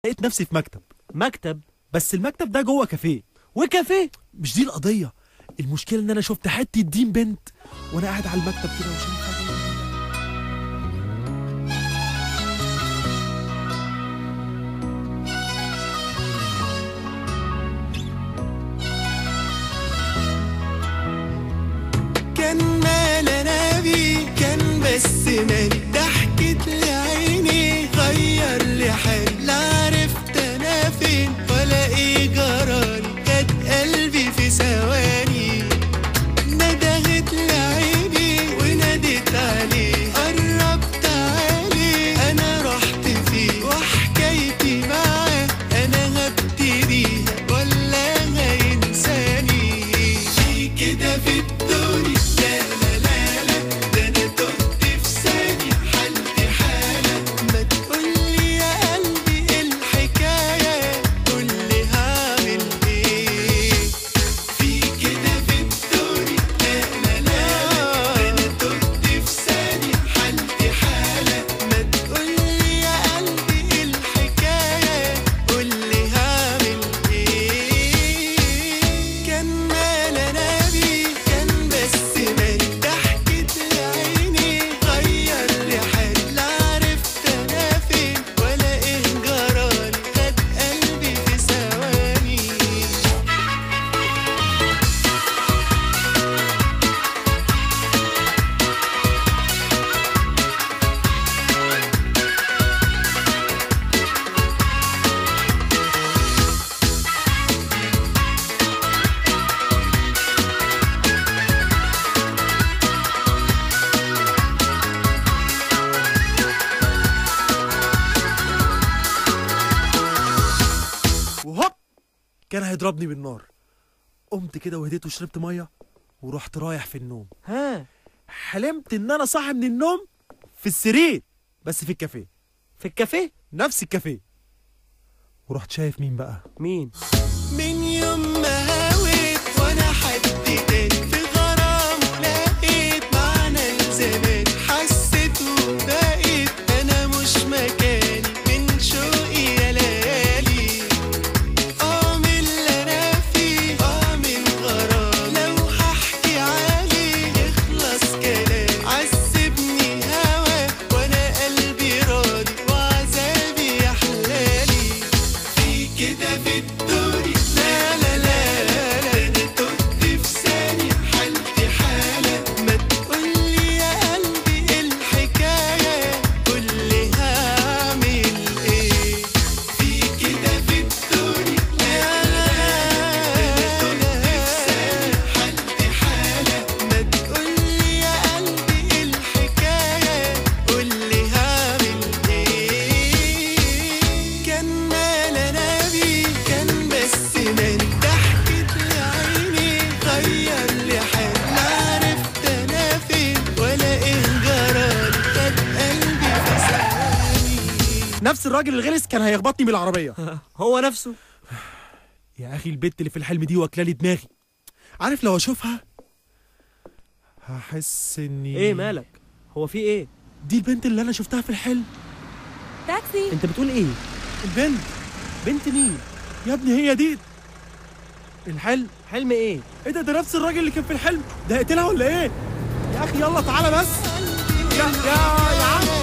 لقيت نفسي في مكتب مكتب بس المكتب ده جوه كافيه وكافيه مش دي القضيه المشكله ان انا شفت حته دين بنت وانا قاعد على المكتب كده وشايفها جاية. كان مال انا بيه كان بس مالي ضحكت لعيني غير لي حالي لا عرفت انا فين ولا ايه جرالي خد قلبي في ثواني ندهت لعيني وناديت عليه قرب تعالي انا رحت فيه وحكايتي معاه انا هبتديها ولا هينساني في كده في الدنيا لا لا لا لا ده انا تهت في ثانية حالتي حالة ما تقولي يا قلبي ايه الحكاية قولي هعمل ايه في كده في الدنيا لا لا لا ده انا تهت في ثانية حالتي حالة ما تقولي يا قلبي ايه الحكاية قولي هعمل ايه كان مال انا بيه كان بس مالي ضحكت لعيني غير لي حالي لا عرفت انا فين ولا ايه جرالي خد قلبي في ثواني وهوب كان هيضربني بالنار قمت كده وهديت وشربت ميه ورحت رايح في النوم ها حلمت ان انا صاحي من النوم في السرير بس في الكافيه في الكافيه نفس الكافيه ورحت شايف مين بقى مين من يوم ما هويت وانا حد تاني في غرام لقيت معنى الزمان حسيت وبقيت انا مش مكاني من شوقي يا ليالي اه من اللي انا فيه اه من غرام لو هحكي عليه يخلص كلام عذبني هوا وانا قلبي راضي وعذابي يا حلالي في كده في الدنيا لا لا لا لا انا تهت في ثانية حالتي حالة ما تقولي يا قلبي ايه الحكاية قولي هعمل ايه في كده في الدنيا لا لا لا انا تهت في ثانية حالتي حالة ما تقولي يا قلبي ايه الحكاية قولي هعمل ايه كان مال انا بيه كان بس مالي ضحكت لعيني غير لي حالي لا عرفت انا فين ولا ايه جرالي خد قلبي في ثواني نفس الراجل الغلس كان هيخبطني بالعربيه هو نفسه يا اخي البت اللي في الحلم دي واكلالي دماغي عارف لو اشوفها هحس اني ايه مالك هو في ايه دي البنت اللي انا شفتها في الحلم تاكسي انت بتقول ايه البنت بنت مين يا ابني هي دي الحلم حلم ايه ايه ده ده نفس الراجل اللي كان في الحلم ده هيقتلها ولا ايه يا اخي يلا تعالى بس يا يا يا عم